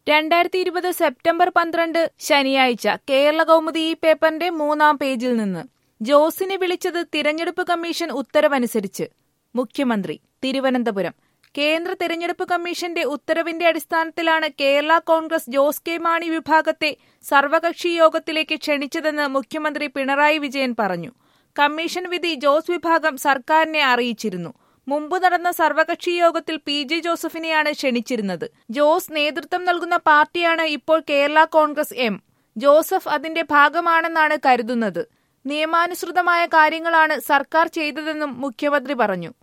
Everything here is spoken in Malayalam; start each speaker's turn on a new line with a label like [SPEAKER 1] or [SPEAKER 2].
[SPEAKER 1] രണ്ടായിരത്തി ഇരുപത് സെപ്റ്റംബർ പന്ത്രണ്ട് ശനിയാഴ്ച കേരള കൗമുദി ഈ പേപ്പറിന്റെ മൂന്നാം പേജിൽ നിന്ന് ജോസിനെ വിളിച്ചത് തിരഞ്ഞെടുപ്പ് കമ്മീഷൻ ഉത്തരവനുസരിച്ച് മുഖ്യമന്ത്രി തിരുവനന്തപുരം കേന്ദ്ര തിരഞ്ഞെടുപ്പ് കമ്മീഷന്റെ ഉത്തരവിന്റെ അടിസ്ഥാനത്തിലാണ് കേരള കോൺഗ്രസ് ജോസ് കെ മാണി വിഭാഗത്തെ സർവകക്ഷി യോഗത്തിലേക്ക് ക്ഷണിച്ചതെന്ന് മുഖ്യമന്ത്രി പിണറായി വിജയൻ പറഞ്ഞു കമ്മീഷൻ വിധി ജോസ് വിഭാഗം സർക്കാരിനെ അറിയിച്ചിരുന്നു മുമ്പ് നടന്ന സർവകക്ഷി യോഗത്തിൽ പി ജെ ജോസഫിനെയാണ് ക്ഷണിച്ചിരുന്നത് ജോസ് നേതൃത്വം നൽകുന്ന പാർട്ടിയാണ് ഇപ്പോൾ കേരള കോൺഗ്രസ് എം ജോസഫ് അതിന്റെ ഭാഗമാണെന്നാണ് കരുതുന്നത് നിയമാനുസൃതമായ കാര്യങ്ങളാണ് സർക്കാർ ചെയ്തതെന്നും മുഖ്യമന്ത്രി പറഞ്ഞു